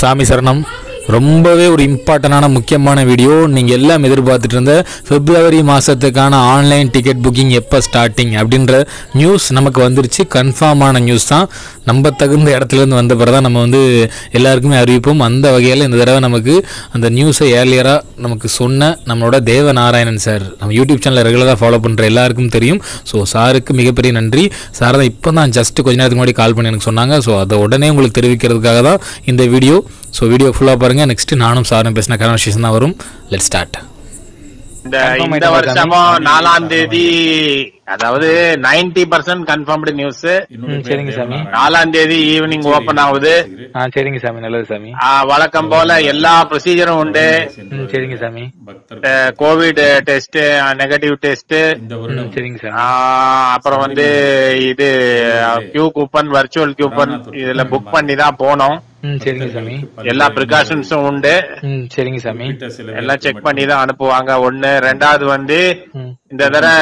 சாமி சரணம் ரொம்பவே ஒரு இம்பார்ட்டண்டான முக்கியமான வீடியோ நீங்கள் எல்லாம் எதிர்பார்த்துட்டு இருந்த பிப்ரவரி மாதத்துக்கான ஆன்லைன் டிக்கெட் புக்கிங் எப்போ ஸ்டார்டிங் அப்படின்ற நியூஸ் நமக்கு வந்துருச்சு கன்ஃபார்மான நியூஸ் தான் நம்ம தகுந்த இடத்துலேருந்து வந்த பிறகு தான் நம்ம வந்து எல்லாருக்குமே அறிவிப்போம் அந்த வகையில் இந்த தடவை நமக்கு அந்த நியூஸை ஏர்லியராக நமக்கு சொன்ன நம்மளோட தேவநாராயணன் சார் நம்ம யூடியூப் சேனலை ரெகுலராக ஃபாலோ பண்ணுற எல்லாருக்கும் தெரியும் ஸோ சாருக்கு மிகப்பெரிய நன்றி சார் தான் இப்போ தான் ஜஸ்ட் கொஞ்ச நேரத்துக்கு முன்னாடி கால் பண்ணி எனக்கு சொன்னாங்க ஸோ அதை உடனே உங்களுக்கு தெரிவிக்கிறதுக்காக தான் இந்த வீடியோ ஸோ வீடியோ ஃபுல்லாக பாருங்கள் நெக்ஸ்ட் நானும் சாரும் பேசின கன்வர்சேஷன் தான் வரும் லெட் ஸ்டார்ட் இந்த Confirm இந்த ஆயிட்டா வருஷமும் நாலாம் தேதி அதாவது 90% பர்சன்ட் கன்ஃபர்ம்டு நியூஸ் ம், சரிங்க சாமி நாலாம் தேதி ஈவினிங் ஓபன் ஆகுது ஆ சரிங்க சாமி நல்லது சாமி ஆ, வழக்கம் போல எல்லா ப்ரொசீஜரும் உண்டு ம் சரிங்க சாமி கோவிட் டெஸ்ட் நெகட்டிவ் டெஸ்ட் ம் சரிங்க சாமி அப்புறம் வந்து இது கியூ கூப்பன் வர்ச்சுவல் கூப்பன் இதுல புக் பண்ணி தான் போனோம் ம் சரிங்க சாமி எல்லா ப்ரிகாஷன்ஸும் உண்டு ம் சரிங்க சாமி எல்லாம் செக் பண்ணி தான் அனுப்புவாங்க ஒண்ணு ரெண்டாவது வந்து ம் இந்த தடவை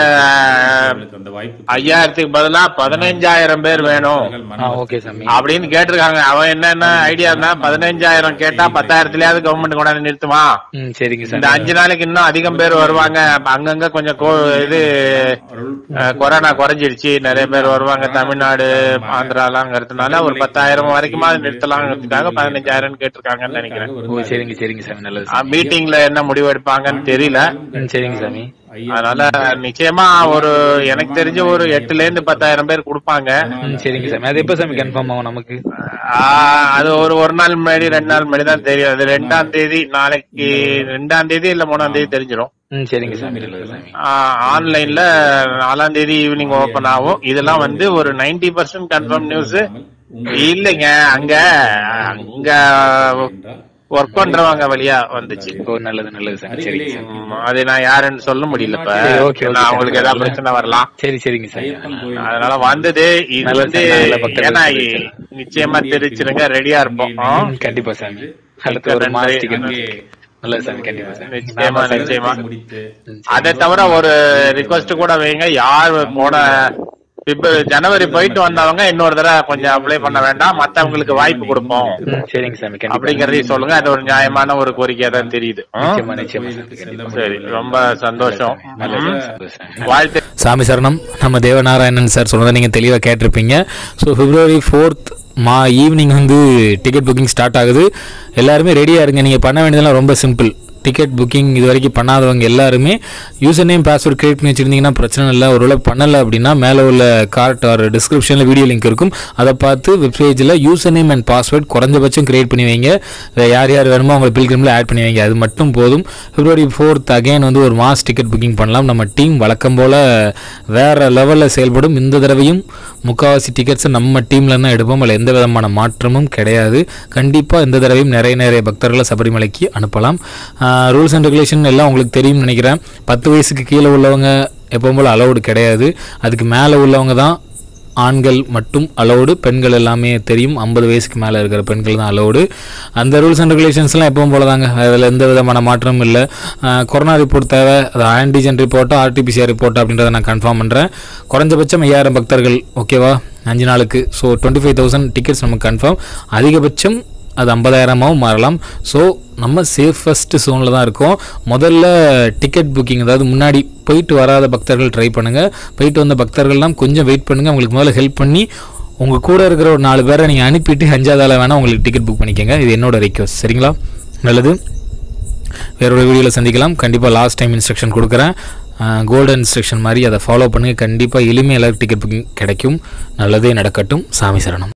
ஐயாயிரத்துக்கு பதிலா பதினஞ்சாயிரம் பேர் வேணும் ஆ ஓகே சாமி அப்படின்னு கேட்டிருக்காங்க அவன் என்னென்ன ஐடியானா பதினஞ்சாயிரம் கேட்டா பத்தாயிரத்துலயாவது கவர்மெண்ட் கொண்டாந்து நிறுத்துமா ம் சரிங்க இந்த சாமி அஞ்சு நாளைக்கு இன்னும் அதிகம் பேர் வருவாங்க அங்கங்க கொஞ்சம் கோ- இது அஹ், கொரோனா குறைஞ்சிடுச்சு நிறைய பேர் வருவாங்க தமிழ்நாடு ஆந்திராலாங்கிறதுனால ஒரு பத்தாயிரம் வரைக்குமா நிறுத்தலாங்கிறதுக்காக பதினஞ்சாயிரம் கேட்டிருக்காங்கன்னு நினைக்கிறேன் ஓ சரிங்க சரிங்க சாமி நல்லது சாமி மீட்டிங்ல என்ன முடிவு எடுப்பாங்கன்னு தெரியல ம் சரிங்க சாமி அதனால நிச்சயமா ஒரு எனக்கு தெரிஞ்ச ஒரு எட்டுல இருந்து பத்தாயிரம் பேர் கொடுப்பாங்க ம் சரிங்க சாமி அது எப்போ சாமி கன்ஃபார்ம் ஆகும் நமக்கு ஆஹ் அது ஒரு ஒரு நாள் முன்னாடி ரெண்டு நாள் முன்னாடி தான் தெரியும் அது ரெண்டாம் தேதி நாளைக்கு ரெண்டாம் தேதி இல்ல மூணாம் தேதி தெரிஞ்சிடும் ம் சரிங்க சாமி நல்லது சாமி ஆன்லைன்ல நாலாம் தேதி ஈவினிங் ஓபன் ஆகும் இதெல்லாம் வந்து ஒரு 90% பர்சன்ட் கன்ஃபார்ம் நியூஸ் இல்லைங்க அங்க அங்க ஒர்க் பண்றவங்க வழியா வந்துச்சு ஓ நல்லது நல்லது சாமி சரிங்க சாமி உம், அது நான் யாருன்னு சொல்ல முடியல இப்ப சரி, okay, okay, நான் அவங்களுக்கு sir. ஏதாவது பிரச்சனை வரலாம் சரி சரிங்க சாமி அதனால வந்தது இது நல்லது வந்து sir, நல்ல பக்தர்கள் ஏன்னா சொல்லிருக்கீங்க. நிச்சயமா தெரிச்சிருங்க ரெடியா இருப்போம் ஆ? ம், கண்டிப்பா சாமி அடுத்த ஒரு மாச டிக்கெட் நல்லது சாமி கண்டிப்பா சாமி நிச்சயமா ஆமா சாமி. நிச்சயமா ம், அதை தவிர ஒரு ரிக்வஸ்ட் கூட வைங்க யார் போன இப்ப ஜனவரி போயிட்டு வந்தவங்க இன்னொரு தடவை கொஞ்சம் அப்ளை பண்ண வேண்டாம் மத்தவங்களுக்கு வாய்ப்பு கொடுப்போம் ம், சரிங்க சாமி கண்டிப்பா அப்படிங்கறதையும் சொல்லுங்க அது ஒரு நியாயமான ஒரு கோரிக்கையா தான் தெரியுது ஆ? நிச்சயமா நிச்சயமா சாமி கண்டிப்பா சரி ரொம்ப சந்தோஷம் நல்லது ம். சந்தோஷம் சாமி. வாழ்த்து சாமி சரணம் நம்ம தேவநாராயணன் சார் சொன்னதை நீங்கள் தெளிவாக கேட்டிருப்பீங்க ஸோ பிப்ரவரி ஃபோர்த் மா ஈவினிங் வந்து டிக்கெட் புக்கிங் ஸ்டார்ட் ஆகுது எல்லாருமே ரெடியாக இருங்க நீங்கள் பண்ண வேண்டியதெல்லாம் ரொம்ப சிம்பிள் டிக்கெட் புக்கிங் இது வரைக்கும் பண்ணாதவங்க எல்லாருமே யூசர் நேம் பாஸ்வேர்ட் கிரியேட் பண்ணி வச்சுருந்தீங்கன்னா பிரச்சனை இல்லை ஒருவேளை பண்ணலை அப்படின்னா மேலே உள்ள கார்ட் ஆர் டிஸ்கிரிப்ஷனில் வீடியோ லிங்க் இருக்கும் அதை பார்த்து வெப்சைட்டில் யூசர் நேம் அண்ட் பாஸ்வேர்ட் குறைஞ்சபட்சம் கிரியேட் பண்ணி வைங்க வேற யார் யார் வேணுமோ அவங்க பில்கிரிமில் ஆட் பண்ணி வைங்க அது மட்டும் போதும் பிப்ரவரி ஃபோர்த் அகைன் வந்து ஒரு மாஸ் டிக்கெட் புக்கிங் பண்ணலாம் நம்ம டீம் வழக்கம் போல் வேறு லெவலில் செயல்படும் இந்த தடவையும் முக்கால்வாசி டிக்கெட்ஸை நம்ம டீமில் தான் எடுப்போம் அதில் எந்த விதமான மாற்றமும் கிடையாது கண்டிப்பாக இந்த தடவையும் நிறைய நிறைய பக்தர்களை சபரிமலைக்கு அனுப்பலாம் ரூல்ஸ் அண்ட் ரெகுலேஷன் எல்லாம் உங்களுக்கு தெரியும்னு நினைக்கிறேன் பத்து வயசுக்கு கீழே உள்ளவங்க எப்பவும் போல் அலௌடு கிடையாது அதுக்கு மேலே உள்ளவங்க தான் ஆண்கள் மட்டும் அலௌடு பெண்கள் எல்லாமே தெரியும் ஐம்பது வயசுக்கு மேலே இருக்கிற பெண்கள் தான் அலௌடு அந்த ரூல்ஸ் அண்ட் ரெகுலேஷன்ஸ்லாம் எப்பவும் போல தாங்க அதில் எந்த விதமான மாற்றமும் இல்லை கொரோனா ரிப்போர்ட் தேவை அது ஆன்டிஜென் ரிப்போர்ட்டோ ஆர்டிபிசிஆர் ரிப்போர்ட்டோ அப்படின்றத நான் கன்ஃபார்ம் பண்ணுறேன் குறைஞ்சபட்சம் ஐயாயிரம் பக்தர்கள் ஓகேவா அஞ்சு நாளுக்கு so twenty five thousand tickets நமக்கு கன்ஃபார்ம் அதிகபட்சம் அது ஐம்பதாயிரமாகவும் மாறலாம் ஸோ நம்ம சேஃபஸ்ட் ஜோனில் தான் இருக்கோம் முதல்ல டிக்கெட் புக்கிங் அதாவது முன்னாடி போயிட்டு வராத பக்தர்கள் ட்ரை பண்ணுங்கள் போயிட்டு வந்த பக்தர்கள்லாம் கொஞ்சம் வெயிட் பண்ணுங்கள் அவங்களுக்கு முதல்ல ஹெல்ப் பண்ணி உங்கள் கூட இருக்கிற ஒரு நாலு பேரை நீங்கள் அனுப்பிட்டு அஞ்சாவதால வேணால் உங்களுக்கு டிக்கெட் புக் பண்ணிக்கோங்க இது என்னோட ரெக்வஸ்ட் சரிங்களா நல்லது வேற ஒரு வீடியோவில் சந்திக்கலாம் கண்டிப்பாக லாஸ்ட் டைம் இன்ஸ்ட்ரக்ஷன் கொடுக்குறேன் கோல்டன் இன்ஸ்ட்ரக்ஷன் மாதிரி அதை ஃபாலோ பண்ணுங்கள் கண்டிப்பாக எளிமையாக எல்லாருக்கும் டிக்கெட் புக்கிங் கிடைக்கும் நல்லதே நடக்கட்டும் சாமி சரணம்